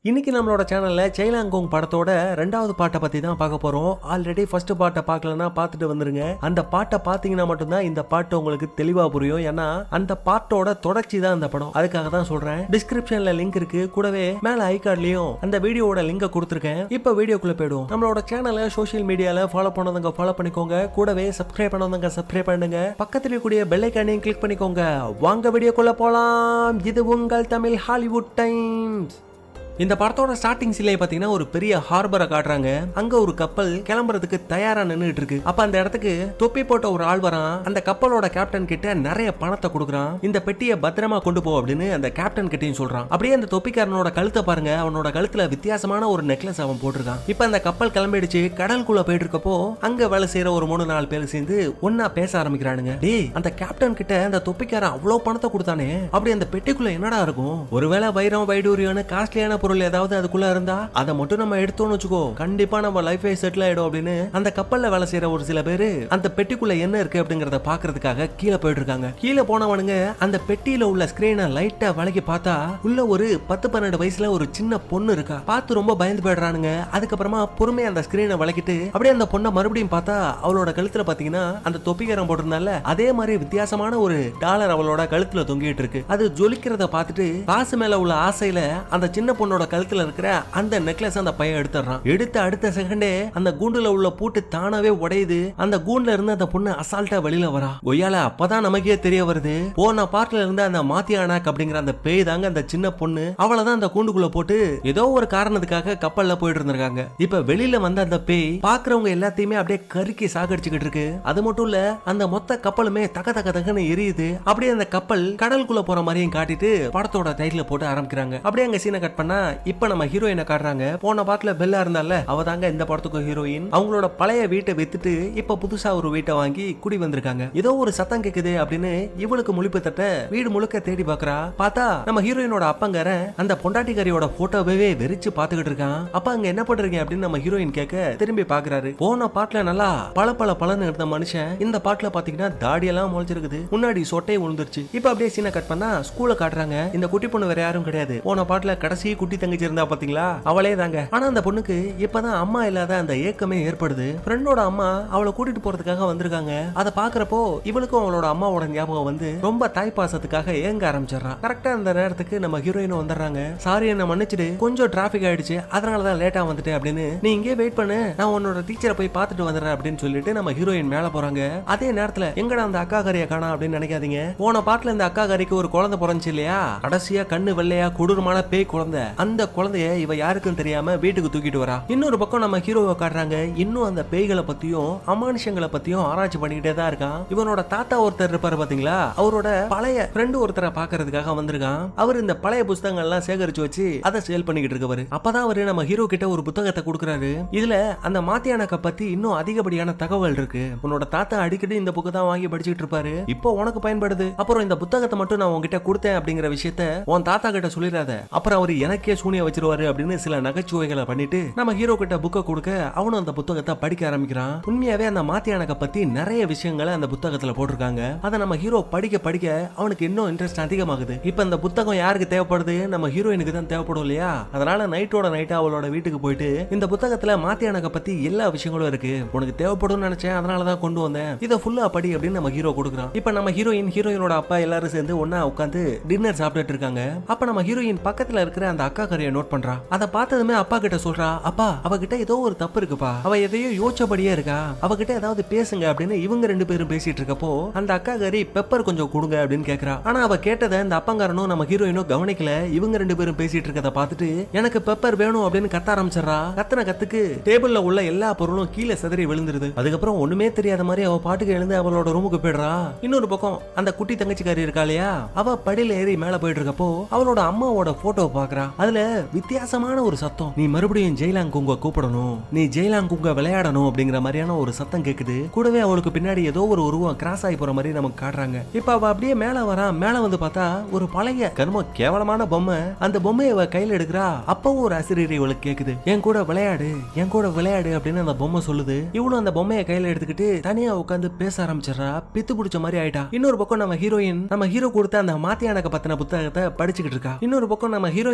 இன்னைக்கு நம்மளோட சேனல்ல சைலாங்கோங் படத்தோட ரெண்டாவது பாட்டை பத்தி தான் பார்க்க போறோம் ஆல்ரெடி ஃபர்ஸ்ட் பாட்டை பார்க்கலன்னா பார்த்துட்டு வந்துருங்க அந்த பாட்டை பார்த்தீங்கன்னா மட்டும்தான் இந்த பாட்டு உங்களுக்கு தெளிவா புரியும் ஏன்னா அந்த பாட்டோட தொடர்ச்சி தான் அந்த படம் அதுக்காக தான் சொல்றேன் டிஸ்கிரிப்ஷன்ல லிங்க் இருக்கு கூடவே மேல ஐ கார்ட்லயும் அந்த வீடியோவோட லிங்கை கொடுத்துருக்கேன் இப்போ வீடியோக்குள்ள போயிடும் நம்மளோட சேனலை சோஷியல் மீடியால ஃபாலோ பண்ணதுங்க ஃபாலோ பண்ணிக்கோங்க கூடவே சப்ஸ்கிரைப் பண்ணதுங்க சப்ஸ்கிரைப் பண்ணுங்க பக்கத்துல கூடிய பெல் ஐக்கானையும் கிளிக் பண்ணிக்கோங்க வாங்க வீடியோக்குள்ள போலாம் இது உங்கள் தமிழ் ஹாலிவுட் டைம்ஸ் இந்த படத்தோட ஸ்டார்டிங் சிலையை பார்த்தீங்கன்னா ஒரு பெரிய ஹார்பரை காட்டுறாங்க அங்க ஒரு கப்பல் கிளம்புறதுக்கு தயாரா நின்றுட்டு இருக்கு அப்ப அந்த இடத்துக்கு தொப்பி போட்ட ஒரு ஆள் வரான் அந்த கப்பலோட கேப்டன் கிட்ட நிறைய பணத்தை கொடுக்குறான் இந்த பெட்டியை பத்திரமா கொண்டு போ அப்படின்னு அந்த கேப்டன் கிட்டையும் சொல்றான் அப்படியே அந்த தொப்பிக்காரனோட கழுத்தை பாருங்க அவனோட கழுத்துல வித்தியாசமான ஒரு நெக்லஸ் அவன் போட்டிருக்கான் இப்ப அந்த கப்பல் கிளம்பிடுச்சு கடலுக்குள்ள போயிட்டு இருக்கப்போ அங்க வேலை செய்யற ஒரு மூணு நாலு பேர் சேர்ந்து ஒன்னா பேச ஆரம்பிக்கிறானுங்க டேய் அந்த கேப்டன் கிட்ட அந்த தொப்பிக்காரன் அவ்வளவு பணத்தை கொடுத்தானே அப்படி அந்த பெட்டிக்குள்ள என்னடா இருக்கும் ஒருவேளை வைரம் வைடூரியம்னு காஸ்ட்லியான பொருள் ஏதாவது அதுக்குள்ள இருந்தா அதை மட்டும் நம்ம எடுத்தோம்னு வச்சுக்கோ கண்டிப்பா நம்ம லைஃபே செட்டில் ஆயிடும் அப்படின்னு அந்த கப்பல்ல வேலை செய்யற ஒரு சில பேரு அந்த பெட்டிக்குள்ள என்ன இருக்கு அப்படிங்கறத பாக்குறதுக்காக கீழே போயிட்டு இருக்காங்க கீழே போனவனுங்க அந்த பெட்டியில உள்ள ஸ்கிரீனை லைட்டா விலகி பார்த்தா உள்ள ஒரு பத்து பன்னெண்டு வயசுல ஒரு சின்ன பொண்ணு இருக்கா பார்த்து ரொம்ப பயந்து போயிடுறானுங்க அதுக்கப்புறமா பொறுமையா அந்த ஸ்கிரீனை விளக்கிட்டு அப்படியே அந்த பொண்ணை மறுபடியும் பார்த்தா அவளோட கழுத்துல பாத்தீங்கன்னா அந்த தொப்பிக்காரன் போட்டிருந்தால அதே மாதிரி வித்தியாசமான ஒரு டாலர் அவளோட கழுத்துல தொங்கிட்டு இருக்கு அது ஜொலிக்கிறத பார்த்துட்டு காசு மேல உள்ள ஆசையில அந்த சின்ன பொண்ணோட கழுத்துல இருக்கிற அந்த நெக்லஸ் அந்த பையன் எடுத்துறான் எடுத்த அடுத்த செகண்டே அந்த கூண்டுல உள்ள பூட்டு தானாவே உடையுது அந்த கூண்டுல இருந்து அந்த பொண்ணு அசால்ட்டா வெளியில வரா கொய்யால அப்பதான் நமக்கே தெரிய வருது போன பார்ட்ல இருந்து அந்த மாத்தியானாக் அப்படிங்கிற அந்த பேய் தாங்க அந்த சின்ன பொண்ணு அவளதான் அந்த கூண்டுக்குள்ள போட்டு ஏதோ ஒரு காரணத்துக்காக கப்பல்ல போயிட்டு இருந்திருக்காங்க இப்ப வெளியில வந்த அந்த பேய் பாக்குறவங்க எல்லாத்தையுமே அப்படியே கருக்கி சாகடிச்சுக்கிட்டு இருக்கு அது மட்டும் இல்ல அந்த மொத்த கப்பலுமே தக தக தகன்னு எரியுது அப்படியே அந்த கப்பல் கடலுக்குள்ள போற மாதிரியும் காட்டிட்டு படத்தோட டைட்டில போட்டு ஆரம்பிக்கிறாங்க அப்படியே அங்க சீனை கட் பண்ணா இப்ப நம்ம ஹீரோயினை காட்டுறாங்க போன பாட்டுல பெல்லா இருந்தால அவ தாங்க இந்த படத்துக்கு ஹீரோயின் அவங்களோட பழைய வீட்டை வித்துட்டு இப்ப புதுசா ஒரு வீட்டை வாங்கி குடி வந்திருக்காங்க ஏதோ ஒரு சத்தம் கேக்குது அப்படின்னு இவளுக்கு முழிப்பு தட்ட வீடு முழுக்க தேடி பாக்குறா பார்த்தா நம்ம ஹீரோயினோட அப்பங்கார அந்த பொண்டாட்டிக்காரியோட போட்டோவே வெறிச்சு பாத்துக்கிட்டு இருக்கான் அப்ப அங்க என்ன பண்றீங்க அப்படின்னு நம்ம ஹீரோயின் கேட்க திரும்பி பாக்குறாரு போன பாட்டுல நல்லா பல பல பலன்னு இருந்த மனுஷன் இந்த பாட்டுல பாத்தீங்கன்னா தாடியெல்லாம் முளைச்சிருக்குது முன்னாடி சொட்டையை விழுந்துருச்சு இப்ப அப்படியே சீனை கட் பண்ணா ஸ்கூல்ல காட்டுறாங்க இந்த குட்டி பொண்ணு வேற யாரும் கிடையாது போன பாட்டுல கடைசி குட்டி தங்கச்சி இருந்தா பாத்தீங்களா அவளே தாங்க ஆனா அந்த பொண்ணுக்கு இப்பதான் அம்மா இல்லாத அந்த ஏக்கமே ஏற்படுது ஃப்ரெண்டோட அம்மா அவளை கூட்டிட்டு போறதுக்காக வந்திருக்காங்க அதை பாக்குறப்போ இவளுக்கும் அவளோட அம்மாவோட ஞாபகம் வந்து ரொம்ப தாய் பாசத்துக்காக ஏங்க ஆரம்பிச்சிடறான் கரெக்டா அந்த நேரத்துக்கு நம்ம ஹீரோயினும் வந்துடுறாங்க சாரி என்ன மன்னிச்சிடு கொஞ்சம் டிராபிக் ஆயிடுச்சு அதனாலதான் லேட்டா வந்துட்டேன் அப்படின்னு நீ இங்கே வெயிட் பண்ணு நான் உன்னோட டீச்சரை போய் பார்த்துட்டு வந்துடுறேன் அப்படின்னு சொல்லிட்டு நம்ம ஹீரோயின் மேல போறாங்க அதே நேரத்துல எங்கடா அந்த அக்கா கறிய காணா அப்படின்னு நினைக்காதீங்க போன பாட்டுல இந்த அக்கா கறிக்கு ஒரு குழந்தை பிறந்துச்சு இல்லையா கடைசியா கண்ணு வெள்ளையா கொடூரமான பேய் குழந்தை அந்த குழந்தைய இவ யாருக்கும் தெரியாம வீட்டுக்கு தூக்கிட்டு வரா இன்னொரு பக்கம் நம்ம ஹீரோவை காட்டுறாங்க இன்னும் அந்த பேய்களை பத்தியும் அமானுஷங்களை பத்தியும் ஆராய்ச்சி பண்ணிக்கிட்டே தான் இருக்கான் இவனோட தாத்தா ஒருத்தர் இருப்பாரு பாத்தீங்களா அவரோட பழைய ஃப்ரெண்டு ஒருத்தரை பாக்குறதுக்காக வந்திருக்கான் அவர் இந்த பழைய புஸ்தகங்கள் எல்லாம் சேகரிச்சு வச்சு அதை சேல் பண்ணிக்கிட்டு இருக்கவர் அப்பதான் அவரு நம்ம ஹீரோ கிட்ட ஒரு புத்தகத்தை கொடுக்குறாரு இதுல அந்த மாத்தியானக்க பத்தி இன்னும் அதிகப்படியான தகவல் இருக்கு உன்னோட தாத்தா அடிக்கடி இந்த புக்கு தான் வாங்கி படிச்சுட்டு இருப்பாரு இப்போ உனக்கு பயன்படுது அப்புறம் இந்த புத்தகத்தை மட்டும் நான் உன்கிட்ட கொடுத்தேன் அப்படிங்கிற விஷயத்த உன் தாத்தா கிட்ட சொல்லிடாத அப்புறம் அவர் எனக்கே சூனிய வச்சிருவாரு அப்படின்னு சில நகைச்சுவைகளை பண்ணிட்டு நம்ம ஹீரோ கிட்ட புக்கை கொடுக்க அவனும் அந்த புத்தகத்தை படிக்க ஆரம்பிக்கிறான் உண்மையாவே அந்த மாத்தியானக்க பத்தி நிறைய விஷயங்களை அந்த புத்தகத்துல போட்டிருக்காங்க அதை நம்ம ஹீரோ படிக்க படிக்க அவனுக்கு இன்னும் இன்ட்ரெஸ்ட் அதிகமாகுது இப்ப இந்த புத்தகம் யாருக்கு தேவைப்படுது நம்ம ஹீரோயினுக்கு தான் தேவைப்படும் இல்லையா அதனால நைட்டோட நைட்டா அவளோட வீட்டுக்கு போயிட்டு இந்த புத்தகத்துல மாத்தியானக்க பத்தி எல்லா விஷயங்களும் இருக்கு உனக்கு தேவைப்படும் நினைச்சேன் அதனாலதான் கொண்டு வந்தேன் இதை ஃபுல்லா படி அப்படின்னு நம்ம ஹீரோ கொடுக்குறான் இப்ப நம்ம ஹீரோயின் ஹீரோயினோட அப்பா எல்லாரும் சேர்ந்து ஒன்னா உட்காந்து டின்னர் சாப்பிட்டுட்டு இருக்காங்க அப்ப நம்ம ஹீரோயின் பக்கத்துல இருக்கிற அந்த அக்கா கரையை நோட் பண்றா அதை பார்த்ததுமே அப்பா கிட்ட சொல்றா அப்பா அவகிட்ட ஏதோ ஒரு தப்பு இருக்குப்பா அவ எதையோ யோசிச்சபடியே இருக்கா அவகிட்ட ஏதாவது பேசுங்க அப்படின்னு இவங்க ரெண்டு பேரும் பேசிட்டு இருக்கப்போ அந்த அக்கா கறி பெப்பர் கொஞ்சம் கொடுங்க அப்படின்னு கேக்குறா ஆனா அவ கேட்டதை இந்த அப்பங்காரனும் நம்ம ஹீரோயினும் கவனிக்கல இவங்க ரெண்டு பேரும் பேசிட்டு இருக்கத பார்த்துட்டு எனக்கு பெப்பர் வேணும் அப்படின்னு கத்த ஆரம்பிச்சிடறா கத்தன கத்துக்கு டேபிள்ல உள்ள எல்லா பொருளும் கீழே சிதறி விழுந்துருது அதுக்கப்புறம் ஒண்ணுமே தெரியாத மாதிரி அவ பாட்டுக்கு எழுந்து அவளோட ரூமுக்கு போயிடுறா இன்னொரு பக்கம் அந்த குட்டி தங்கச்சிக்காரி இருக்கா இல்லையா அவ படியில ஏறி மேல போயிட்டு இருக்கப்போ அவளோட அம்மாவோட போட்டோ பாக்குறா அதுல வித்தியாசமான ஒரு சத்தம் நீ மறுபடியும் ஜெயிலாங் குங்க கூப்பிடணும் நீ ஜெயிலாங் குங்க விளையாடணும் அப்படிங்கிற மாதிரியான ஒரு சத்தம் கேக்குது கூடவே அவளுக்கு பின்னாடி ஏதோ ஒரு உருவம் கிராஸ் ஆகி போற மாதிரி நமக்கு காட்டுறாங்க இப்ப அவ அப்படியே மேல வரா மேல வந்து பார்த்தா ஒரு பழைய கர்ம கேவலமான பொம்மை அந்த பொம்மையை அவ கையில எடுக்கிறா அப்பவும் ஒரு அசிரியர் இவளுக்கு கேக்குது என் கூட விளையாடு என் கூட விளையாடு அப்படின்னு அந்த பொம்மை சொல்லுது இவளும் அந்த பொம்மையை கையில எடுத்துக்கிட்டு தனியா உட்காந்து பேச ஆரம்பிச்சிடறா பித்து பிடிச்ச மாதிரி ஆயிட்டா இன்னொரு பக்கம் நம்ம ஹீரோயின் நம்ம ஹீரோ கொடுத்த அந்த மாத்தியானக்க பத்தின புத்தகத்தை படிச்சுக்கிட்டு இருக்கா இன்னொரு பக்கம் நம்ம ஹீரோயினோட அப்பா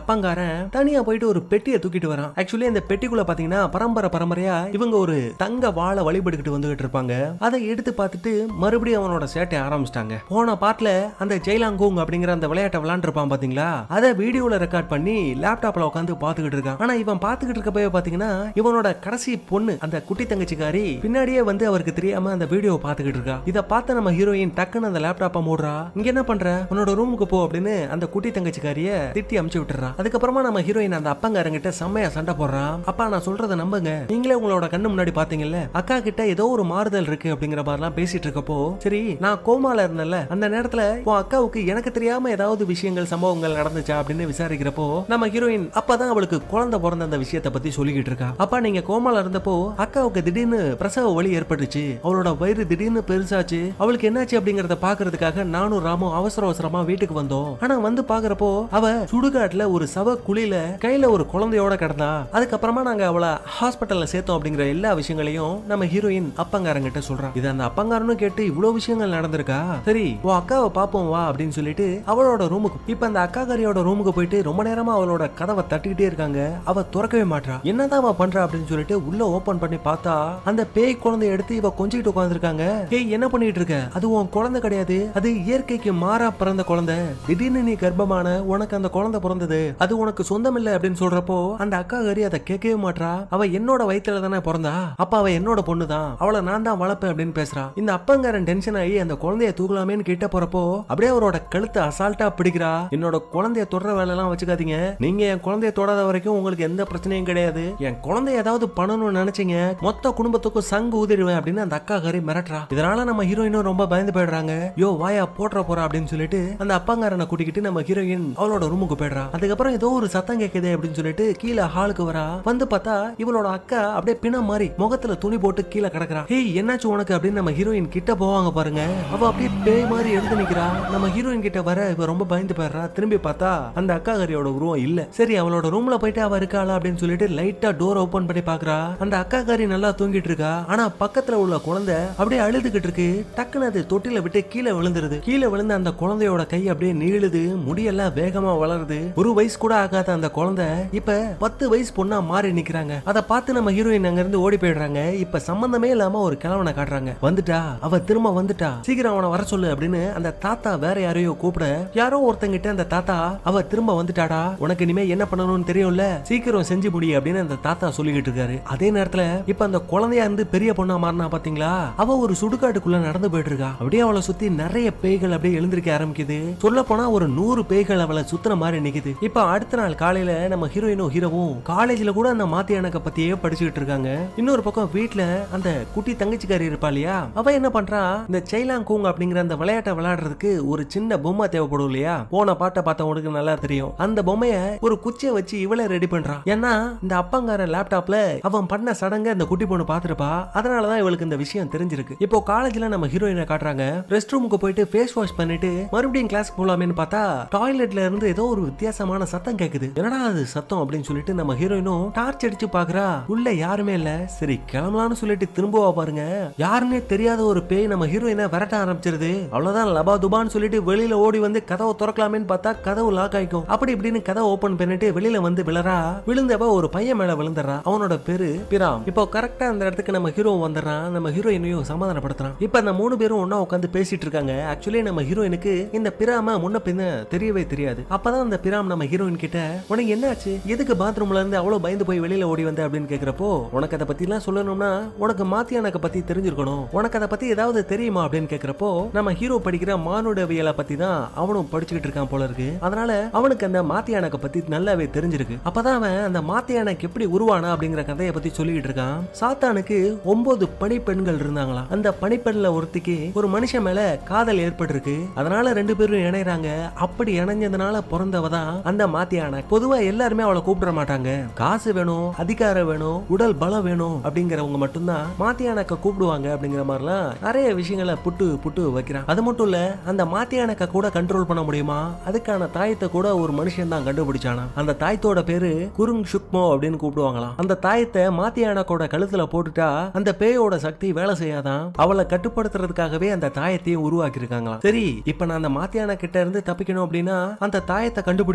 அப்பங்காரன் தனியா போயிட்டு ஒரு பெட்டியை தூக்கிட்டு வரான் ஆக்சுவலி அந்த பெட்டிக்குள்ள பாத்தீங்கன்னா பரம்பரை பரம்பரையா இவங்க ஒரு தங்க வாழை வழிபட்டுக்கிட்டு வந்துகிட்டு இருப்பாங்க அதை எடுத்து பார்த்துட்டு மறுபடியும் அவனோட சேட்டை ஆரம்பிச்சிட்டாங்க போன பாட்டுல அந்த ஜெய்லாங்கோங் அப்படிங்கிற அந்த விளையாட்டை விளையாண்டுருப்பான் பாத்தீங்களா அதை வீடியோல ரெக்கார்ட் பண்ணி லேப்டாப்ல உட்காந்து பாத்துக்கிட்டு இருக்கான் ஆனா இவன் பாத்துக்கிட்டு இருக்கப்பவே பாத்தீங்கன்னா இவனோட கடைசி பொண்ணு அந்த குட்டி தங்கச்சிக்காரி பின்னாடியே வந்து அவருக்கு தெரியாம அந்த வீடியோ பாத்துக்கிட்டு இருக்கா இத பார்த்த நம்ம ஹீரோயின் டக்குன்னு அந்த லேப்டாப்பை மூடுறா இங்க என்ன பண்ற உன்னோட ரூமுக்கு போ அப்படின்னு அந்த குட்டி தங்கச்சிக்காரிய திட்டி அமுச்சு விட்டுறா அதுக்கப்புறமா நம்ம ஹீரோயின் அந்த அப்பங்காரங்கிட்ட செம்மையா சண்டை போடுறா அப்பா நான் சொல்றத நம்புங்க நீங்களே உங்களோட கண்ணு முன்னாடி பாத்தீங்கல்ல அக்கா கிட்ட ஏதோ ஒரு மாறுதல் இருக்கு அப்படிங்கிற மாதிரிலாம் பேசிட்டு இருக்கப்போ சரி நான் கோமால இருந்தேன்ல அந்த நேரத்துல உன் அக்காவுக்கு எனக்கு தெரியாம ஏதாவது விஷயங்கள் சம்பவங்கள் நடந்துச்சா அப்படின்னு விசாரிக்கிறப்போ நம்ம ஹீரோயின் அப்பதான் அவளுக்கு குழந்தை பிறந்த அந்த விஷயத்தை பத்தி சொல்லிக்கிட்டு இருக்கா அப்பா நீங்க கோமால இருந்தப்போ அக்காவுக்கு திடீர்னு பிரசவ வலி ஏற்பட்டுச்சு அவளோட வயிறு திடீர்னு பெருசாச்சு அவளுக்கு என்னாச்சு அப்படிங்கறத பாக்குறதுக்காக நானும் ராமும் அவசர அவசரமா வீட்டுக்கு வந்தோம் ஆனா வந்து பாக்குறப்போ அவ சுடுகாட்டுல ஒரு சவ குழியில கையில ஒரு குழந்தையோட கிடந்தா அதுக்கப்புறமா நாங்க அவளை ஹாஸ்பிட்டல்ல சேர்த்தோம் அப்படிங்கிற எல்லா விஷயங்களையும் நம்ம ஹீரோயின் அப்பங்காரங்கிட்ட சொல்றான் இது அந்த அப்பங்காரனும் கேட்டு இவ்வளவு விஷயங்கள் நடந்திருக்கா சரி உன் அக்காவை பாப்போம் வா அப்படின்னு சொல்லிட்டு அவளோட ரூமுக்கு இப்ப அந்த அக்காக்காரியோட ரூமுக்கு போயிட்டு ரொம்ப நேரமா அவளோட கதவை தட்டிக்கிட்டே இருக்காங்க அவ திறக்கவே மாட்றா என்னதான் அவ பண்றா அப்படின்னு சொல்லிட்டு உள்ள ஓபன் பண்ணி பார்த்தா அந்த பேய் குழந்தைய எடுத்து இவ கொஞ்சிட்டு உட்காந்துருக்காங்க ஏய் என்ன பண்ணிட்டு இருக்க அது உன் குழந்தை கிடையாது அது இயற்கைக்கு மாறா பிறந்த குழந்தை திடீர்னு நீ கர்ப்பமான உனக்கு அந்த குழந்தை பிறந்தது அது உனக்கு சொந்தம் இல்ல அப்படின்னு சொல்றப்போ அந்த அக்கா கறி அதை கேட்கவே மாட்றா அவ என்னோட வயித்துல தானே பிறந்தா அப்ப அவ என்னோட பொண்ணு தான் அவளை நான் தான் வளர்ப்பேன் அப்படின்னு பேசுறா இந்த அப்பங்காரன் டென்ஷன் ஆகி அந்த குழந்தைய தூக்கலாமேன்னு கிட்ட போறப்போ அப்படியே அவரோட கழுத்தை அசால்ட்டா பிடிக்கிறா என்னோட குழந்தைய தொடர வேலை எல்லாம் வச்சுக்காதீங்க நீங்க என் குழந்தைய தொடாத வரைக்கும் உங்களுக்கு எந்த பிரச்சனையும் கிடையாது என் குழந்தைய ஏதாவது பண்ணணும்னு நினைச்சீங்க மொத்த குடும்பத்துக்கும் சங்கு ஊதிடுவேன் அப்படின்னு அந்த அக்கா கறி மிரட்டுறா இதனால நம்ம ஹீரோயினும் ரொம்ப பயந்து போயிடுறாங்க யோ வாயா போட்டுற போறா அப்படின்னு சொல்லிட்டு அந்த அப்பங்காரனை கூட்டிக்கிட்டு நம்ம ஹீரோயின் அவளோட ரூமுக்கு போயிடுறா அதுக்கப்புறம் ஏதோ ஒரு சத்தம் கேக்குதே அப்படின்னு சொல்லிட்டு கீழே ஹாலுக்கு வரா வந்து பார்த்தா இவளோட அக்கா அப்படியே பிணம் மாதிரி முகத்துல துணி போட்டு கீழே கிடக்குறா ஹேய் என்னாச்சு உனக்கு அப்படின்னு நம்ம ஹீரோயின் கிட்ட போவாங்க பாருங்க அவ அப்படியே பேய் மாதிரி எடுத்து நிக்கிறா நம்ம ஹீரோயின் கிட்ட வர இவ ரொம்ப பயந்து போயிடுறா திரும்பி பார்த்தா அந்த அக்கா கறியோட உருவம் இல்ல சரி அவளோட ரூம்ல போயிட்டு அவ இருக்காளா அப்படின்னு சொல்லிட்டு லைட்டா டோர் ஓபன் பண்ணி பாக்குறா அந்த அக்கா காரி நல்லா தூங்கிட்டு இருக்கா ஆனா பக்கத்துல உள்ள குழந்தை அப்படியே அழுதுகிட்டு இருக்கு டக்குன்னு அது தொட்டில விட்டு கீழே விழுந்துருது கீழே விழுந்த அந்த குழந்தையோட கை அப்படியே நீளுது முடியெல்லாம் வேகமா வளருது ஒரு வயசு கூட ஆகாத அந்த குழந்தை இப்ப பத்து வயசு பொண்ணா மாறி நிக்கிறாங்க அதை பார்த்து நம்ம ஹீரோயின் அங்க இருந்து ஓடி போயிடுறாங்க இப்ப சம்பந்தமே இல்லாம ஒரு கிழவனை காட்டுறாங்க வந்துட்டா அவ திரும்ப வந்துட்டா சீக்கிரம் அவனை வர சொல்லு அப்படின்னு அந்த தாத்தா வேற யாரையோ கூப்பிட யாரோ ஒருத்தங்கிட்ட அந்த தாத்தா அவ திரும்ப வந்துட்டாடா உனக்கு இனிமே என்ன பண்ணணும்னு தெரியும்ல சீக்கிரம் செஞ்சு முடி அப்படின்னு அந்த தாத்தா சொல்லிக்கிட்டு இருக்காரு அதே நேரத்துல இப்ப அந்த குழந்தையா இருந்து பெரிய பொண்ணா மாறினா பாத்தீங்களா அவ ஒரு சுடுகாட்டுக்குள்ள நடந்து போயிட்டு இருக்கா அப்படியே அவளை சுத்தி நிறைய பேய்கள் அப்படியே எழுந்திருக்க ஆரம்பிக்குது சொல்ல போனா ஒரு நூறு பேய்கள் அவளை சுத்துற மாதிரி நிக்குது இப்ப அடுத்த நாள் காலையில நம்ம ஹீரோயினும் ஹீரோவும் காலேஜ்ல கூட அந்த மாத்தியானக்க பத்தியே படிச்சுக்கிட்டு இருக்காங்க இன்னொரு பக்கம் வீட்ல அந்த குட்டி தங்கச்சிக்காரி இருப்பா இல்லையா அவ என்ன பண்றா இந்த சைலாங் கூங் அப்படிங்கிற அந்த விளையாட்டை விளையாடுறதுக்கு ஒரு சின்ன பொம்மை தேவைப்படும் இல்லையா போன பாட்டை பார்த்தவங்களுக்கு நல்லா தெரியும் அந்த பொம்மைய ஒரு குச்சியை வச்சு இவளை ரெடி பண்றா ஏன்னா இந்த அப்பங்கார லேப்டாப்ல அவன் பண்ண சடங்க இந்த குட்டி பொண்ணு பாத்துருப்பா அதனாலதான் இவளுக்கு இந்த விஷயம் தெரிஞ்சிருக்கு இப்போ காலேஜ்ல நம்ம ஹீரோயினை காட்டுறாங்க ரெஸ்ட் ரூமுக்கு போயிட்டு ஃபேஸ் வாஷ் பண்ணிட்டு மறுபடியும் கிளாஸ் போலாமேன்னு பார்த்தா டாய்லெட்ல இருந்து ஏதோ ஒரு வித்தியாசமான சத்தம் கேக்குது என்னடா அது சத்தம் அப்படின்னு சொல்லிட்டு நம்ம ஹீரோயினும் டார்ச் அடிச்சு பாக்குறா உள்ள யாருமே இல்ல சரி கிளம்பலாம்னு சொல்லிட்டு திரும்பவா பாருங்க யாருன்னே தெரியாத ஒரு பேய் நம்ம ஹீரோயினை விரட்ட ஆரம்பிச்சிருது அவ்வளவுதான் லபா துபான்னு சொல்லிட்டு வெளியில ஓடி வந்து கதவை திறக்கலாமேன்னு பார்த்தா கதவு லாக் ஆயிக்கும் அப்படி இப்படின்னு கதவை ஓபன் பண்ணிட்டு வெளியில வந்து விழறா விழுந்தவ ஒரு பையன் மேல விழுந்துறா அவனோட பேரு பிராம் இப்போ கரெக்டா அந்த இடத்துக்கு நம்ம ஹீரோ வந்துடுறான் நம்ம ஹீரோயினையும் சமாதானப்படுத்துறான் இப்ப அந்த மூணு பேரும் ஒண்ணா உட்காந்து பேசிட்டு இருக்காங்க ஆக்சுவலி நம்ம ஹீரோயினுக்கு இந்த பிராம முன்ன பின்ன தெரியவே தெரியாது அப்பதான் அந்த பிராம் நம்ம ஹீரோயின் கிட்ட உனக்கு என்னாச்சு எதுக்கு பாத்ரூம்ல இருந்து அவ்வளவு பயந்து போய் வெளியில ஓடி வந்த அப்படின்னு கேக்குறப்போ உனக்கு அதை பத்தி எல்லாம் சொல்லணும்னா உனக்கு மாத்தியானக்க பத்தி தெரிஞ்சிருக்கணும் உனக்கு அதை பத்தி ஏதாவது தெரியுமா அப்படின்னு கேக்குறப்போ நம்ம ஹீரோ படிக்கிற மானுடவியலை பத்தி தான் அவனும் படிச்சுக்கிட்டு இருக்கான் போல இருக்கு அதனால அவனுக்கு அந்த மாத்தியானக்க பத்தி நல்லாவே தெரிஞ்சிருக்கு அப்பதான் அவன் அந்த மாத்தியானக்கு எப்படி உருவானா அப்படிங்கிற கதையை பத்தி சொல்லிக்கிட்டு இருக்கான் சாத்தானுக்கு ஒன்பது பணிப்பெண்கள் இருந்தாங்களாம் அந்த பணிப்பெண்ல ஒருத்திக்கு ஒரு மனுஷன் மேல காதல் ஏற்பட்டிருக்கு அதனால ரெண்டு பேரும் இணையறாங்க அப்படி இணைஞ்சதுனால பிறந்தவ தான் அந்த மாத்தியான பொதுவா எல்லாருமே அவளை கூப்பிட மாட்டாங்க காசு வேணும் அதிகாரம் வேணும் உடல் பலம் வேணும் அப்படிங்கிறவங்க மட்டும்தான் மாத்தியானக்க கூப்பிடுவாங்க அப்படிங்கிற மாதிரிலாம் நிறைய விஷயங்களை புட்டு புட்டு வைக்கிறான் அது மட்டும் இல்ல அந்த மாத்தியானக்க கூட கண்ட்ரோல் பண்ண முடியுமா அதுக்கான தாயத்தை கூட ஒரு மனுஷன் தான் கண்டுபிடிச்சானா அந்த தாயத்தோட பேரு குருங் சுக்மோ அப்படின்னு கூப்பிடுவாங்களாம் அந்த தாயத்தை மாத்தியானக்கோட கழுத்துல போட்டுட்டா அந்த பேயோட சக்தி வேலை செய்யாதான் அவளை கட்டுப்படுத்துறதுக்காகவே அந்த தாயத்தையும் உருவாக்கி இருக்காங்களாம் சரி இப்ப நான் அந்த மாத்தியான கிட்ட இருந்து தப்பிக்கணும் அப்படின்னா அந்த தாயத்தை கண்டுபிடிக்கணும்னு நீ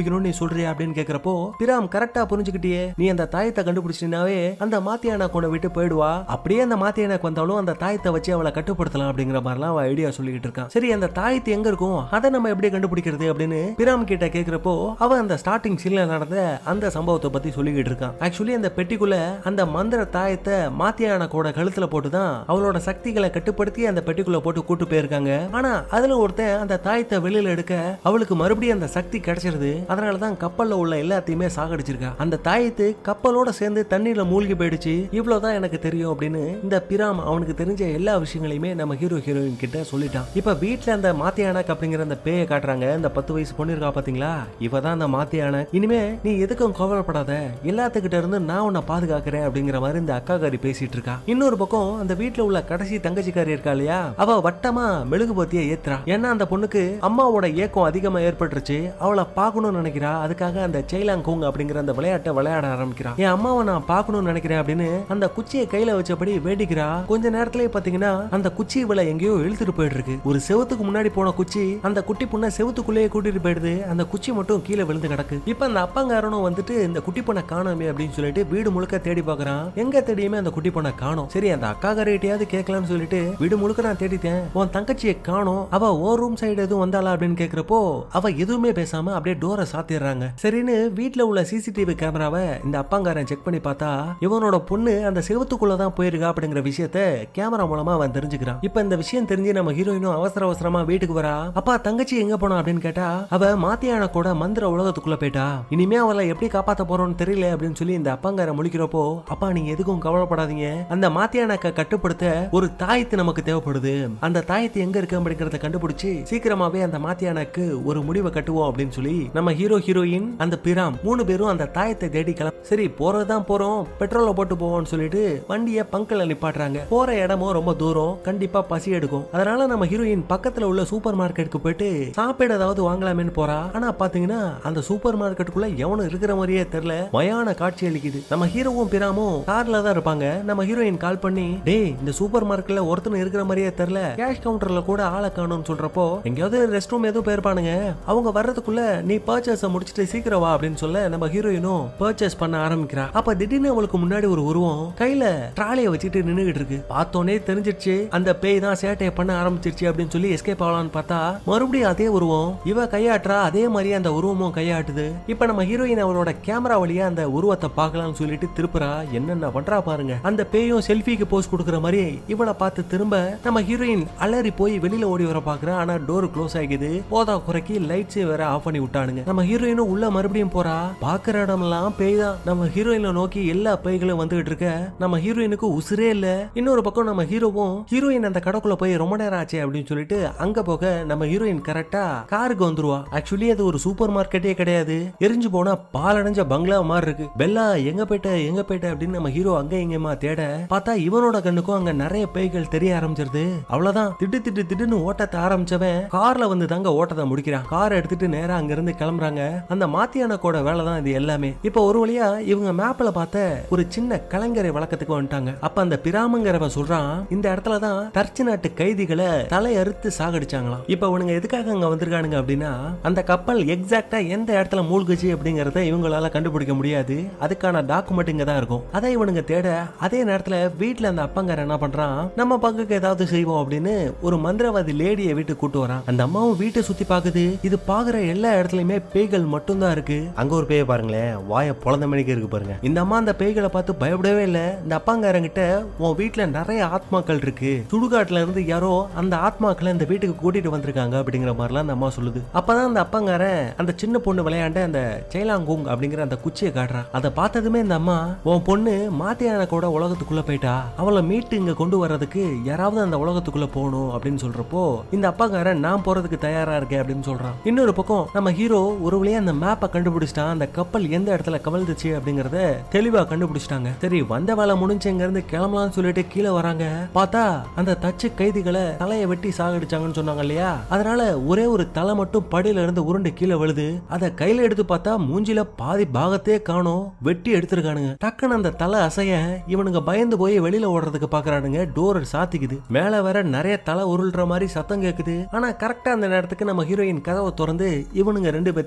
சொல்றியா அப்படின்னு கேக்குறப்போ பிராம் கரெக்டா புரிஞ்சுக்கிட்டியே நீ அந்த தாயத்தை கண்டுபிடிச்சினாவே அந்த மாத்தியான கொண்ட விட்டு போயிடுவா அப்படியே அந்த மாத்தியானக்கு வந்தாலும் அந்த தாயத்தை வச்சு அவளை கட்டுப்படுத்தலாம் அப்படிங்கிற மாதிரிலாம் அவ ஐடியா சொல்லிக்கிட்டு இருக்கான் சரி அந்த தாயத்து எங்க இருக்கும் அதை நம்ம எப்படி கண்டுபிடிக்கிறது அப்படின்னு பிராம் கிட்ட கேக்குறப்போ அவ அந்த ஸ்டார்டிங் சீன்ல நடந்த அந்த சம்பவத்தை பத்தி சொல்லிக்கிட்டு இருக்கான் ஆக்சுவலி அந்த பெட்டிக்குள்ள அந்த மந்திர தாயத்தை மாத்தியான கூட கழுத்துல போட்டுதான் அவளோட சக்திகளை கட்டுப்படுத்தி அந்த பெட்டிக்குள்ள போட்டு கூட்டு போயிருக்காங்க ஆனா அதுல ஒருத்தன் அந்த தாயத்தை வெளியில எடுக்க அவளுக்கு மறுபடியும் அந்த சக்தி கிடைச்சிருது அதனாலதான் கப்பல்ல உள்ள எல்லாத்தையுமே சாகடிச்சிருக்கா அந்த தாயத்து கப்பலோட சேர்ந்து தண்ணியில மூழ்கி போயிடுச்சு இவ்வளவுதான் எனக்கு தெரியும் அப்படின்னு இந்த பிராம் அவனுக்கு தெரிஞ்ச எல்லா விஷயங்களையுமே நம்ம ஹீரோ ஹீரோயின் கிட்ட சொல்லிட்டான் இப்ப வீட்ல அந்த மாத்தியானக் அப்படிங்கிற அந்த பேயை காட்டுறாங்க இந்த பத்து வயசு பொண்ணு இருக்கா பாத்தீங்களா இவ தான் அந்த மாத்தியானக் இனிமே நீ எதுக்கும் கவலைப்படாத எல்லாத்துக்கிட்ட இருந்து நான் உன்னை பாதுகாக்கிறேன் அப்படிங்கிற மாதிரி இந்த அக்காக்காரி பேசிட்டு இருக்கா இன்னொரு பக்கம் அந்த வீட்ல உள்ள கடைசி தங்கச்சிக்காரி இருக்கா இல்லையா அவ வட்டமா மெழுகுபத்திய ஏத்துறா ஏன்னா அந்த பொண்ணுக்கு அம்மாவோட ஏக்கம் அதிகமா ஏற்பட்டுருச்சு அவளை பார்க்கணும்னு நினைக்கிறா அதுக்காக அந்த செயலாங் கோங் அப்படிங்கிற அந்த விளையாட்டை விளையாட ஆரம்பிக்கிறா என் அம்மாவை நான் பார்க்கணும்னு நினைக்கிறேன் அப்படின்னு அந்த குச்சியை கையில வச்சபடி வேடிக்கிறா கொஞ்ச நேரத்திலே பாத்தீங்கன்னா அந்த குச்சி இவளை எங்கேயோ இழுத்துட்டு போயிட்டு இருக்கு ஒரு செவத்துக்கு முன்னாடி போன குச்சி அந்த குட்டி பொண்ணை செவத்துக்குள்ளேயே கூட்டிட்டு போயிடுது அந்த குச்சி மட்டும் கீழே விழுந்து கிடக்கு இப்ப அந்த அப்பங்காரனும் வந்துட்டு இந்த குட்டி பொண்ணை காணோமே அப்படின்னு சொல்லிட்டு வீடு முழுக்க தேடி பார்க்கறான் எங்க தேடியுமே அந்த குட்டி பொண்ணை காணோம் சரி அந்த அக்கா கிட்டயாவது கேட்கலாம்னு சொல்லிட்டு வீடு முழுக்க நான் தேடிட்டேன் உன் தங்கச்சியை காணோம் அவ ஓ ரூம் சைடு எதுவும் வந்தாளா அப்படின்னு கேக்குறப்போ அவ எதுவுமே பேசாம அப்படியே டோரை சாத்திடுறாங்க சரின்னு வீட்ல உள்ள சிசிடிவி கேமராவை இந்த அப்பங்காரன் செக் பண்ணி பார்த்தா இவனோட பொண்ணு அந்த செவத்துக்குள்ள தான் போயிருக்கா அப்படிங்கிற விஷயத்த கேமரா மூலமா அவன் தெரிஞ்சுக்கிறான் இப்ப இந்த விஷயம் தெரிஞ்சு நம்ம ஹீரோயினும் அவசர அவசரமா வீட்டுக்கு வரா அப்பா தங்கச்சி எங்க போனா அப்படின்னு கேட்டா அவ மாத்தியான கூட மந்திர உலகத்துக்குள்ள போயிட்டா இனிமே அவளை எப்படி காப்பாத்த போறோம்னு தெரியல அப்படின்னு சொல்லி இந்த அப்பங்கார முழிக்கிறப்போ அப்பா நீங்க எதுக்கும் கவலைப்படாதீங்க அந்த மாத்தியானக்க கட்டுப்படுத்த ஒரு தாயத்து நமக்கு தேவைப்படுது அந்த தாயத்து எங்க இருக்கு அப்படிங்கறத கண்டுபிடிச்சு சீக்கிரமாவே அந்த மாத்தியானக்கு ஒரு முடிவை கட்டுவோம் அப்படின்னு சொல்லி நம்ம ஹீரோ ஹீரோயின் அந்த பிராம் மூணு பேரும் அந்த தாயத்தை தேடி கிளம்ப சரி போறதுதான் போறோம் பெட்ரோலை போட்டு போவோம்னு சொல்லிட்டு வண்டியை பங்கல்ல நிப்பாட்டுறாங்க போற இடமும் ரொம்ப தூரம் கண்டிப்பா பசி எடுக்கும் அதனால நம்ம ஹீரோயின் பக்கத்துல உள்ள சூப்பர் மார்க்கெட்டுக்கு போயிட்டு சாப்பிட ஏதாவது வாங்கலாமேன்னு போறா ஆனா பாத்தீங்கன்னா அந்த சூப்பர் மார்க்கெட்டுக்குள்ள எவனும் இருக்கிற மாதிரியே தெரியல மயான காட்சி அளிக்குது நம்ம ஹீரோவும் பிராமும் கார்ல தான் இருப்பாங்க நம்ம ஹீரோயின் கால் பண்ணி டேய் இந்த சூப்பர் மார்க்கெட்ல ஒருத்தன் இருக்கிற மாதிரியே தெரியல கேஷ் கவுண்டர்ல கூட ஆளை காணும்னு சொல்றப்போ எங்கேயாவது ரெஸ்ட் ரூம் எதுவும் போயிருப்பானுங்க அவங்க வர்றதுக்குள்ள நீ பர்ச்சேஸ் முடிச்சிட்டு சீக்கிரம் வா அப்படின்னு சொல்ல நம்ம ஹீரோயினும் பர்ச்சேஸ் பண்ண ஆரம்பிக்கிறா அப்ப திடீர்னு அவளுக்கு முன்னாடி ஒரு உருவம் கையில ட்ராலியை வச்சுட்டு நின்னுகிட்டு இருக்கு பார்த்தோன்னே தெரிஞ்சிருச்சு அந்த பேய் தான் சேட்டையை பண்ண ஆரம்பிச்சிருச்சு அப்படின்னு சொல்லி எஸ்கேப் ஆகலாம்னு பார்த்தா மறுபடியும் அதே உருவம் இவ கையாட்டுறா அதே மாதிரி அந்த உருவமும் கையாட்டுது இப்ப நம்ம ஹீரோயின் அவளோட கேமரா வழியா அந்த உருவத்தை பார்க்கலாம்னு சொல்லிட்டு திருப்புறா என்னென்ன பண்றா பாருங்க அந்த பேயும் செல்ஃபிக்கு போஸ் கொடுக்குற மாதிரி இவளை பார்த்து திரும்ப நம்ம ஹீரோயின் அலறி போய் வெளியில ஓடி வர பாக்குறா ஆனா டோர் க்ளோஸ் ஆகிக்குது போதா குறைக்கி லைட்ஸ் வேற ஆஃப் பண்ணி விட்டானுங்க நம்ம ஹீரோயினும் உள்ள மறுபடியும் போறா பாக்குற இடமெல்லாம் பேய் தான் நம்ம ஹீரோயினை நோக்கி எல்லா பேய்களும் வந்துகிட்டு இருக்க நம்ம ஹீரோயினுக்கு உசுரே இல்ல இன்னொரு பக்கம் நம்ம ஹீரோவும் ஹீரோயின் அந்த கடைக்குள்ள போய் ரொம்ப நேரம் ஆச்சு அப்படின்னு சொல்லிட்டு அங்க போக நம்ம ஹீரோயின் கரெக்டா காருக்கு வந்துருவா ஆக்சுவலி அது ஒரு சூப்பர் மார்க்கெட்டே கிடையாது எரிஞ்சு போனா பாலடைஞ்ச பங்களா மாதிரி இருக்கு பெல்லா எங்க போயிட்ட எங்க போயிட்ட அப்படின்னு நம்ம ஹீரோ அங்க இங்கமா தேட பார்த்தா இவனோட கண்ணுக்கும் அங்க நிறைய பேய்கள் தெரிய ஆரம்பிச்சிருது அவ்வளவுதான் திட்டு திட்டு திட்டுன்னு ஓட்டத்தை ஆரம்பிச்சவன் கார்ல வந்து தாங்க ஓட்டத்தை முடிக்கிறான் கார் எடுத்துட்டு நேரா அங்க இருந்து கிளம்புறாங்க அந்த மாத்தியானக்கோட வேலை தான் இது எல்லாமே இப்ப ஒரு வழியா இவங்க மேப்ல பார்த்த ஒரு சின்ன கலைஞரை வழக்கத்துக்கு வந்துட்டாங்க அப்ப அந்த பிராமங்கிறவன் சொல்றான் இந்த இடத்துல தான் டர்ச்சு நாட்டு கைதிகளை தலை அறுத்து சாகடிச்சாங்களாம் இப்ப இவனுங்க எதுக்காக அங்க வந்திருக்கானுங்க அப்படின்னா அந்த கப்பல் எக்ஸாக்டா எந்த இடத்துல மூழ்குச்சு அப்படிங்கறத இவங்களால கண்டுபிடிக்க முடியாது அதுக்கான டாக்குமெண்ட் இங்க தான் இருக்கும் அதை இவனுங்க தேட அதே நேரத்துல வீட்ல அந்த அப்பங்கார என்ன பண்றான் நம்ம பங்குக்கு ஏதாவது செய்வோம் அப்படின்னு ஒரு மந்திரவாதி லேடியை வீட்டுக்கு கூட்டு வரான் அந்த அம்மாவும் வீட்டை சுத்தி பாக்குது இது பாக்குற எல்லா இடத்துலயுமே பேய்கள் மட்டும்தான் இருக்கு அங்க ஒரு பேய் பாருங்களேன் வாய பொழந்த மணிக்கு இருக்கு பாருங்க இந்த அம்மா அந்த பேய்களை பார்த்து பயப்படவே இல்ல இந்த அப்பாங்காரங்கிட்ட உன் வீட்டுல நிறைய ஆத்மாக்கள் இருக்கு சுடுகாட்டுல இருந்து யாரோ அந்த ஆத்மாக்களை இந்த வீட்டுக்கு கூட்டிட்டு வந்திருக்காங்க அப்படிங்கிற மாதிரிலாம் அந்த அம்மா சொல்லுது அப்பதான் அந்த அப்பங்காரன் அந்த சின்ன பொண்ணு விளையாண்ட அந்த செயலாங்குங் அப்படிங்கிற அந்த குச்சியை காட்டுறான் அதை பார்த்ததுமே இந்த அம்மா உன் பொண்ணு மாத்தியான கூட உலகத்துக்குள்ள போயிட்டா அவளை மீட்டு இங்க கொண்டு வர்றதுக்கு யாராவது அந்த உலகத்துக்குள்ள போகணும் அப்படின்னு சொல்றப்போ இந்த அப்பாக்காரன் நான் போறதுக்கு தயாரா இருக்கேன் அப்படின்னு சொல்றான் இன்னொரு பக்கம் நம்ம ஹீரோ ஒரு வழியா அந்த மேப்பை கண்டுபிடிச்சிட்டான் அந்த கப்பல் எந்த இடத்துல கவிழ்ந்துச்சு அப்படிங்கறத தெளிவா கண்டுபிடிச்சிட்டாங்க சரி வந்த வேலை முடிஞ்சு இங்க இருந்து கிளம்பலாம்னு சொல்லிட்டு கீழே வராங்க பார்த்தா அந்த தச்சு கைதிகளை தலையை வெட்டி சாகடிச்சாங்கன்னு சொன்னாங்க இல்லையா அதனால ஒரே ஒரு தலை மட்டும் படியில இருந்து உருண்டு கீழே விழுது அதை கையில எடுத்து பார்த்தா மூஞ்சில பாதி பாகத்தையே காணோம் வெட்டி எடுத்திருக்கானுங்க டக்குன்னு அந்த தலை அசைய இவனுங்க பயந்து போய் வெளியில ஓடுறதுக்கு பாக்குறானுங்க டோர் சாத்திக்குது மேல வேற நிறைய தலை உருள்ற மாதிரி சத்தம் கேக்குது ஆனா கரெக்டா அந்த நேரத்துக்கு நம்ம ஹீரோயின் கதவை திறந்து இவனுங்க ரெண்டு பேத்தையுமே காப்பாத்த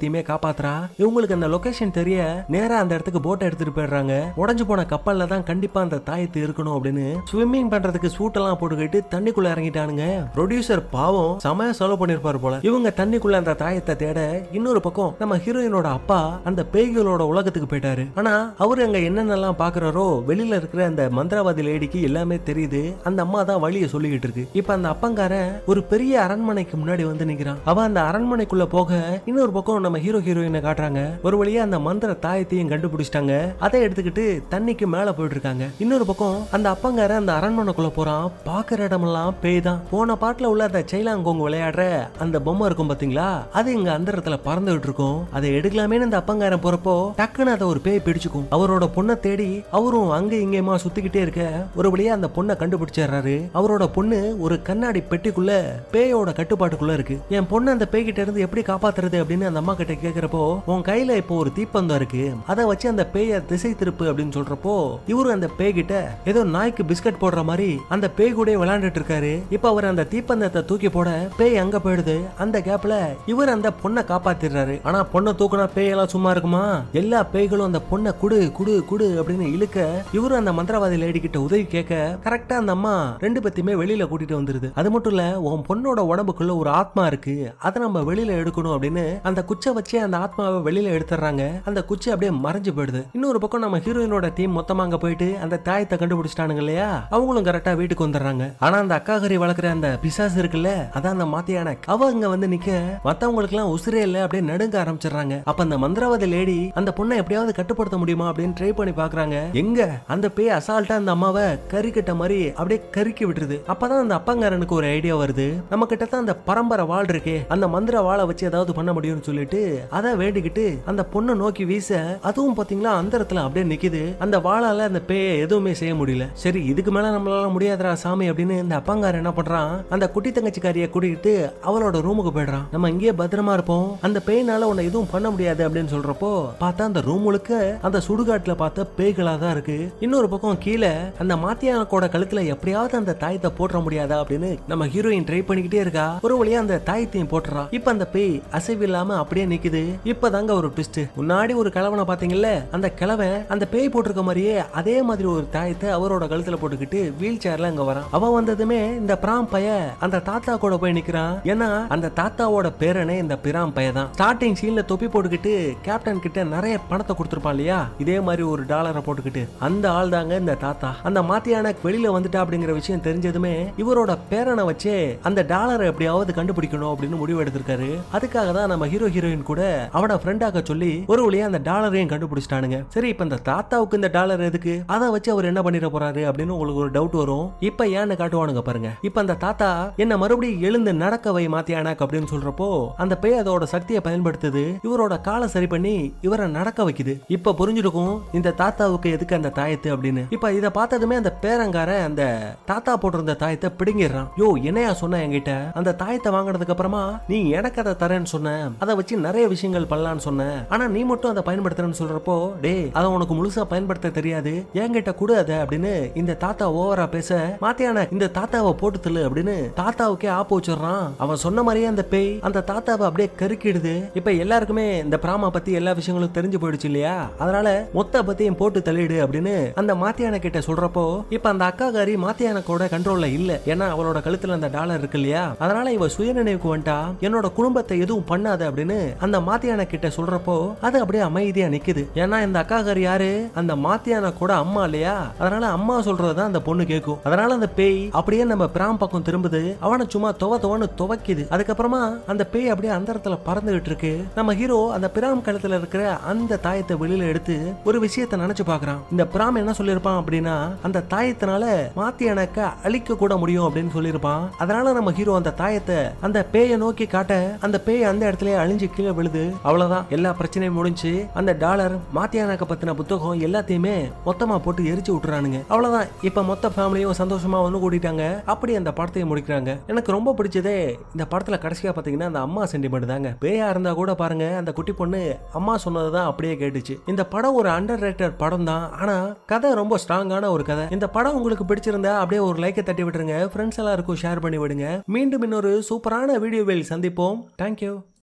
காப்பாத்துறா இவங்களுக்கு அந்த லொகேஷன் தெரிய நேரா அந்த இடத்துக்கு போட்டை எடுத்துட்டு போயிடுறாங்க உடஞ்சு போன கப்பல்ல தான் கண்டிப்பா அந்த தாயத்து இருக்கணும் அப்படின்னு ஸ்விம்மிங் பண்றதுக்கு சூட் எல்லாம் போட்டுக்கிட்டு தண்ணிக்குள்ள இறங்கிட்டானுங்க ப்ரொடியூசர் பாவம் செமையா செலவு பண்ணிருப்பாரு போல இவங்க தண்ணிக்குள்ள அந்த தாயத்தை தேட இன்னொரு பக்கம் நம்ம ஹீரோயினோட அப்பா அந்த பேய்களோட உலகத்துக்கு போயிட்டாரு ஆனா அவரு அங்க என்னென்னலாம் பாக்குறாரோ வெளியில இருக்கிற அந்த மந்திரவாதி லேடிக்கு எல்லாமே தெரியுது அந்த அம்மா தான் வழியை சொல்லிக்கிட்டு இருக்கு இப்ப அந்த அப்பங்காரன் ஒரு பெரிய அரண்மனைக்கு முன்னாடி வந்து நிக்கிறான் அவ அந்த அரண்மனைக்குள்ள போக இன்னொரு பக்கம் நம்ம ஹீரோ ஹீரோயினை காட்டுறாங்க ஒரு வழியா அந்த மந்திர தாயத்தையும் கண்டுபிடிச்சிட்டாங்க அதை எடுத்துக்கிட்டு தண்ணிக்கு மேல போயிட்டு இருக்காங்க இன்னொரு பக்கம் அந்த அப்பங்காரன் அந்த அரண்மனைக்குள்ள போறான் பாக்குற இடமெல்லாம் பேய் தான் போன பாட்டுல உள்ள அந்த சைலாங்கோங் விளையாடுற அந்த பொம்மை இருக்கும் பாத்தீங்களா அது இங்க அந்த இடத்துல பறந்துகிட்டு இருக்கும் அதை எடுக்கலாமேன்னு அந்த அப்பங்காரன் போறப்போ டக்குன்னு அதை ஒரு பேய் பிடிச்சுக்கும் அவரோட பொண்ணை தேடி அவரும் அங்க இங்கேயுமா சுத்திக்கிட்டே இருக்க ஒரு வழியா அந்த பொண்ணை கண்டுபிடிச்சிடுறாரு அவரோட பொண்ணு ஒரு கண்ணாடி பெட்டிக்குள்ள பேயோட கட்டுப்பாட்டுக்குள்ள இருக்கு என் பொண்ணு அந்த பேய் கிட்ட இருந்து எப்படி காப்பாத்துறது அப்படின்னு அந்த அம்மா கிட்ட கேக்குறப்போ உன் கையில இப்போ ஒரு தீப்பந்தம் இருக்கு அதை வச்சு அந்த பேய திசை திருப்பு அப்படின்னு சொல்றப்போ இவரு அந்த பேய் கிட்ட ஏதோ நாய்க்கு பிஸ்கட் போடுற மாதிரி அந்த பேய் கூட விளையாண்டுட்டு இருக்காரு இப்ப அவர் அந்த தீப்பந்தத்தை தூக்கி போட பேய் அங்க போயிடுது அந்த கேப்ல இவர் அந்த பொண்ணை காப்பாத்திடுறாரு ஆனா பொண்ணை தூக்குனா பேய் எல்லாம் சும்மா இருக்குமா எல்லா பேய்களும் அந்த பொண்ணை குடு குடு குடு அப்படின்னு இழுக்க இவரு அந்த மந்திரவாதி லேடி கிட்ட உதவி கேட்க கரெக்டா அந்த அம்மா ரெண்டு பேத்தையுமே வெளியில கூட்டிட்டு வந்துருது அது மட்டும் இல்ல உன் பொண்ணோட உடம்புக்குள்ள ஒரு ஆத்மா இருக்கு அதை நம்ம வெளியில எடுக்கணும் அப்படின்னு அந்த குச்சை வச்சு அந்த ஆத்மாவை வெளியில எடுத்துறாங்க அந்த குச்சி அப்படியே மறைஞ்சு போயிடுது இன்னொரு பக்கம் நம்ம ஹீரோயினோட டீம் மொத்தமா அங்க போயிட்டு அந்த தாயத்தை கண்டுபிடிச்சிட்டானுங்க இல்லையா அவங்களும் கரெக்டா வீட்டுக்கு வந்துடுறாங்க ஆனா அந்த அக்காகரி வளர்க்குற அந்த பிசாசு இருக்குல்ல அதான் அந்த மாத்தியான அவ அங்க வந்து நிக்க மத்தவங்களுக்கு எல்லாம் உசிரே இல்ல அப்படியே நடுங்க ஆரம்பிச்சிடுறாங்க அப்ப அந்த மந்திரவாதி லேடி அந்த பொண்ணை எப்படியாவது கட்டுப்படுத்த முடியுமா அப்படின்னு ட்ரை பண்ணி பாக்குறாங்க எங்க அந்த பேய் அசால்ட்டா அந்த அம்மாவை கறிக்கட்ட மாதிரி அப்படியே கருக்கி விட்டுருது அப்பதான் அந்த அப்பங்காரனுக்கு ஒரு ஐடியா வருது நம்ம கிட்ட தான் அந்த பரம்பரை வாள் இருக்கே அந்த மந்திர வாளை வச்சு ஏதாவது பண்ண முடியும்னு சொல்லிட்டு அதை வேண்டிக்கிட்டு அந்த பொண்ணை நோக்கி வீச அதுவும் பாத்தீங்களா அந்த இடத்துல அப்படியே நிக்குது அந்த வாளால அந்த பேயை எதுவுமே செய்ய முடியல சரி இதுக்கு மேல நம்மளால முடியாதுடா சாமி அப்படின்னு இந்த அப்பங்காரன் என்ன பண்றான் அந்த குட்டி தங்கச்சிக்காரிய கூட்டிக்கிட்டு அவளோட ரூமுக்கு போயிடுறான் நம்ம இங்கேயே பத்திரமா இருப்போம் அந்த பேய்னால உன்னை எதுவும் பண்ண முடியாது அப்படின்னு சொல்றப்போ பார்த்தா அந்த ரூம் முழுக்க அந்த சுடுகாட்டுல பார்த்த பேய்களா தான் இருக்கு இன்னொரு பக்கம் கீழே அந்த மாத்தியானக்கோட கழுத்துல எப்படியாவது அந்த தாயத்தை போட்டுற முடியாதா அப்படின்னு நம்ம ஹீரோயின் ட்ரை பண்ணிக்கிட்டே இருக்கா ஒரு வழியா அந்த தாயத்தையும் போட்டுறா இப்ப அந்த பேய் அசைவு இல்லாம அப்படியே நிக்குது இப்பதாங்க ஒரு ட்விஸ்ட் முன்னாடி ஒரு கிழவனை பாத்தீங்கல்ல அந்த கிழவன் அந்த பேய் போட்டிருக்க மாதிரியே அதே மாதிரி ஒரு தாயத்தை அவரோட கழுத்துல போட்டுக்கிட்டு வீல் சேர்ல அங்க வரான் அவன் வந்ததுமே இந்த பிராம் பைய அந்த தாத்தா கூட போய் நிக்கிறான் ஏன்னா அந்த தாத்தாவோட பேரனே இந்த பிராம் பைய தான் ஸ்டார்டிங் சீன்ல தொப்பி போட்டுக்கிட்டு கேப்டன் கிட்ட நிறைய பணத்தை கொடுத்துருப்பான் இல்லையா இதே மாதிரி ஒரு டாலரை போட்டுக்கிட்டு அந்த ஆள் தாங்க இந்த தாத்தா அந்த மாத்தியான வெளியில வந்துட்டா அப்படிங்கிற விஷயம் தெரிஞ்சதுமே இவரோட பேரனை வச்சே அந்த டாலரை எப்படியாவது கண்டுபிடிக்கணும் அப்படின்னு முடிவு எடுத்திருக்காரு அதுக்காக தான் நம்ம ஹீரோ ஹீரோயின் கூட அவட ஃப்ரெண்டாக்க சொல்லி ஒரு வழியா அந்த டாலரையும் கண்டுபிடிச்சிட்டானுங்க சரி இப்ப இந்த தாத்தாவுக்கு இந்த டாலர் எதுக்கு அதை வச்சு அவர் என்ன பண்ணிட போறாரு அப்படின்னு உங்களுக்கு ஒரு டவுட் வரும் இப்ப ஏன்னு காட்டுவானுங்க பாருங்க இப்ப அந்த தாத்தா என்ன மறுபடியும் எழுந்து நடக்க வை மாத்தியானாக் அப்படின்னு சொல்றப்போ அந்த பேய் அதோட சக்தியை பயன்படுத்துது இவரோட காலை சரி பண்ணி இவரை நடக்க வைக்குது இப்ப புரிஞ்சிருக்கும் இந்த தாத்தாவுக்கு எதுக்கு அந்த தாயத்து அப்படின்னு இப்ப இத பார்த்ததுமே அந்த பேரங்காரன் அந்த தாத்தா போட்டிருந்த தாயத்தை பிடுங்கிடுறான் யோ என்னையா சொன்ன என்கிட்ட அந்த தாயத்தை வாங்கினதுக்கு அப்புறமா நீ எனக்கு அதை தரேன்னு சொன்ன அதை வச்சு நிறைய விஷயங்கள் பண்ணலாம்னு சொன்ன ஆனா நீ மட்டும் அதை பயன்படுத்துறேன்னு சொல்றப்போ டேய் அதை உனக்கு முழுசா பயன்படுத்த தெரியாது என்கிட்ட கொடு அதை அப்படின்னு இந்த தாத்தா ஓவரா பேச மாத்தியான இந்த தாத்தாவை போட்டு தள்ளு அப்படின்னு தாத்தாவுக்கே ஆப்பு வச்சிடுறான் அவன் சொன்ன மாதிரியே அந்த பேய் அந்த தாத்தாவை அப்படியே கருக்கிடுது இப்ப எல்லாருக்குமே இந்த பிராமா பத்தி எல்லா விஷயங்களும் தெரிஞ்சு போயிடுச்சு இல்லையா அதனால மொத்த பத்தியும் போட்டு தள்ளிடு அப்படின்னு அந்த மாத்தியான கிட்ட சொல்றப்போ இப்ப அந்த அக்காகாரி மாத்தியானக்கோட கண்ட்ரோல்ல இல்ல ஏன்னா அவளோட கழுத்துல அந்த டாலர் இருக்கு இல்லையா அதனால இவ சுயநினைவுக்கு வந்துட்டா என்னோட குடும்பத்தை எதுவும் பண்ணாத அப்படின்னு அந்த மாத்தியான கிட்ட சொல்றப்போ அது அப்படியே அமைதியா நிக்குது ஏன்னா இந்த அக்காகாரி யாரு அந்த மாத்தியான கூட அம்மா இல்லையா அதனால அம்மா சொல்றதுதான் அந்த பொண்ணு கேட்கும் அதனால அந்த பேய் அப்படியே நம்ம பிராம் பக்கம் திரும்புது அவனை சும்மா துவ துவன்னு துவைக்குது அதுக்கப்புறமா அந்த பேய் அப்படியே அந்த இடத்துல பறந்துகிட்டு இருக்கு நம்ம ஹீரோ அந்த பிராம் கழுத்துல இருக்கிற அந்த தாயத்தை வெளியில எடுத்து ஒரு விஷயத்த நினைச்சு பாக்குறான் இந்த பிராம் என்ன சொல்லியிருப்பான் அப்படின்னா அந்த தாயத்தினால மாத்தி எனக்கு அழிக்க கூட முடியும் அப்படின்னு சொல்லியிருப்பான் அதனால நம்ம ஹீரோ அந்த தாயத்தை அந்த பேயை நோக்கி காட்ட அந்த பேய் அந்த இடத்துல அழிஞ்சு கீழே விழுது அவ்வளவுதான் எல்லா பிரச்சனையும் முடிஞ்சு அந்த டாலர் மாத்தியானாக்க பத்தின புத்தகம் எல்லாத்தையுமே மொத்தமா போட்டு எரிச்சு விட்டுறானுங்க அவ்வளவுதான் இப்ப மொத்த ஃபேமிலியும் சந்தோஷமா ஒண்ணு கூட்டிட்டாங்க அப்படி அந்த படத்தையும் முடிக்கிறாங்க எனக்கு ரொம்ப பிடிச்சதே இந்த படத்துல கடைசியா பாத்தீங்கன்னா அந்த அம்மா சென்டிமெண்ட் தாங்க பேயா இருந்தா கூட பாருங்க அந்த குட்டி பொண்ணு அம்மா சொன்னதுதான் அப்படியே கேட்டுச்சு இந்த படம் ஒரு அண்டர் ரேட்டட் படம் தான் ஆனா கதை ரொம்ப ஸ்ட்ராங்கான ஒரு கதை இந்த படம் உங்களுக்கு பிடிச்சிருந்தா அப்படியே ஒரு லைக்கை தட்டி விட்டுருங்க ஃப்ரெண்ட்ஸ் எல்லாருக்கும் ஷேர் பண்ணி விடுங்க மீண்டும் இன்னொரு சூப்பரான வீடியோவில் சந்திப்போம் தேங்க்யூ